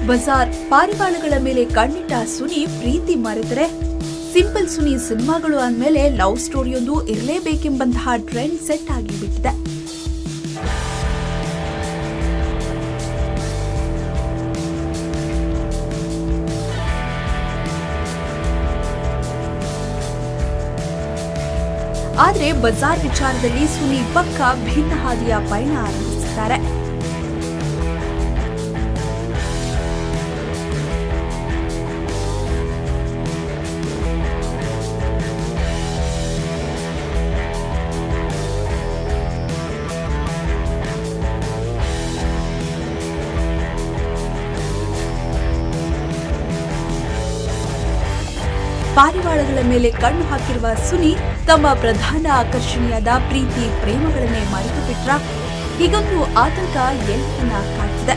ಬಜಾರ್ ಪಾರಿವಾಳಗಳ ಮೇಲೆ ಕಣ್ಣಿಟ್ಟ ಸುನಿ ಪ್ರೀತಿ ಮರೆತರೆ ಸಿಂಪಲ್ ಸುನಿ ಸಿನಿಮಾಗಳು ಅಂದ್ಮೇಲೆ ಲವ್ ಸ್ಟೋರಿಯೊಂದು ಇರಲೇಬೇಕೆಂಬಂತಹ ಟ್ರೆಂಡ್ ಸೆಟ್ ಆಗಿ ಬಿಟ್ಟಿದೆ ಆದ್ರೆ ಬಜಾರ್ ವಿಚಾರದಲ್ಲಿ ಸುನಿ ಪಕ್ಕ ಭಿನ್ನ ಹಾದಿಯ ಪಯಣ ಆರಂಭಿಸಿದ್ದಾರೆ ಪಾರಿವಾಳಗಳ ಮೇಲೆ ಕಣ್ಣು ಹಾಕಿರುವ ಸುನಿ ತಮ್ಮ ಪ್ರಧಾನ ಆಕರ್ಷಣೆಯಾದ ಪ್ರೀತಿ ಪ್ರೇಮಗಳನ್ನೇ ಮರೆತು ಬಿಟ್ರ ಹೀಗೊಂದು ಆತಂಕ ಎಲ್ಲರನ್ನ ಕಾಡ್ತಿದೆ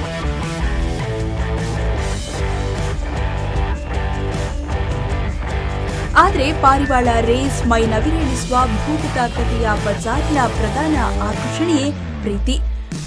ಆದ್ರೆ ಪಾರಿವಾಳ ರೇಸ್ ಮೈ ನವಿರೇಳಿಸುವ ಭೂಗತ ಕಥೆಯ ಬಜಾರ್ನ ಪ್ರಧಾನ ಆಕರ್ಷಣೆಯೇ ಪ್ರೀತಿ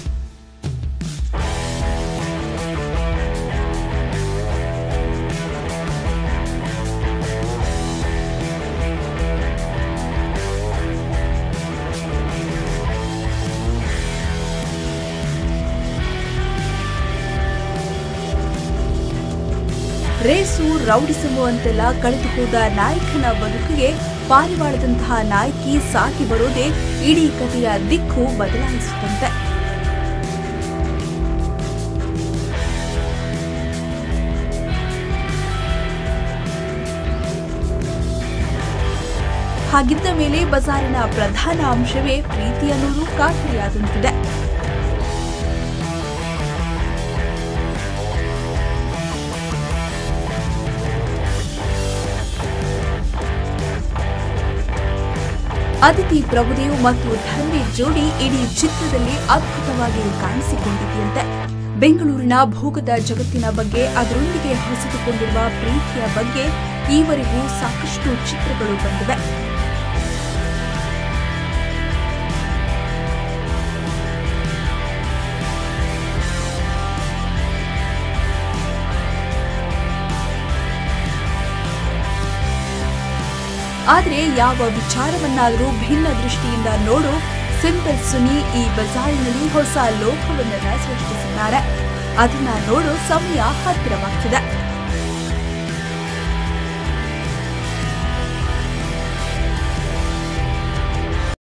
ರೇಸು ರೌಡಿಸಮು ಅಂತೆಲ್ಲ ಕಳೆದು ಹೋದ ನಾಯಕನ ಬದುಕಿಗೆ ಪಾರಿವಾಳದಂತಹ ನಾಯಕಿ ಸಾಗಿ ಬರೋದೇ ಇಡೀ ಕಥೆಯ ದಿಕ್ಕು ಬದಲಾಯಿಸುತ್ತಂತೆ ಹಾಗಿದ್ದ ಮೇಲೆ ಬಜಾರಿನ ಪ್ರಧಾನ ಅಂಶವೇ ಪ್ರೀತಿ ಅನ್ನೋದು ಖಾತ್ರಿಯಾದಂತಿದೆ ಅದಿತಿ ಪ್ರಭುದೇವ್ ಮತ್ತು ಧನ್ವೀರ್ ಜೋಡಿ ಇಡೀ ಚಿತ್ರದಲ್ಲಿ ಅದ್ಭುತವಾಗಿ ಕಾಣಿಸಿಕೊಂಡಿದೆಯಂತೆ ಬೆಂಗಳೂರಿನ ಭೋಗದ ಜಗತ್ತಿನ ಬಗ್ಗೆ ಅದರೊಂದಿಗೆ ಹೊಸದುಕೊಂಡಿರುವ ಪ್ರೀತಿಯ ಬಗ್ಗೆ ಈವರೆಗೂ ಸಾಕಷ್ಟು ಚಿತ್ರಗಳು ಬಂದಿವೆ ಆದ್ರೆ ಯಾವ ವಿಚಾರವನ್ನಾದರೂ ಭಿನ್ನ ದೃಷ್ಟಿಯಿಂದ ನೋಡು ಸಿಂಪಲ್ ಸುನಿ ಈ ಬಜಾರಿನಲ್ಲಿ ಹೊಸ ಲೋಕವನ್ನ ಸೃಷ್ಟಿಸಿದ್ದಾರೆ ಅದನ್ನ ನೋಡೋ ಸಮಯ ಹತ್ತಿರವಾಗ್ತಿದೆ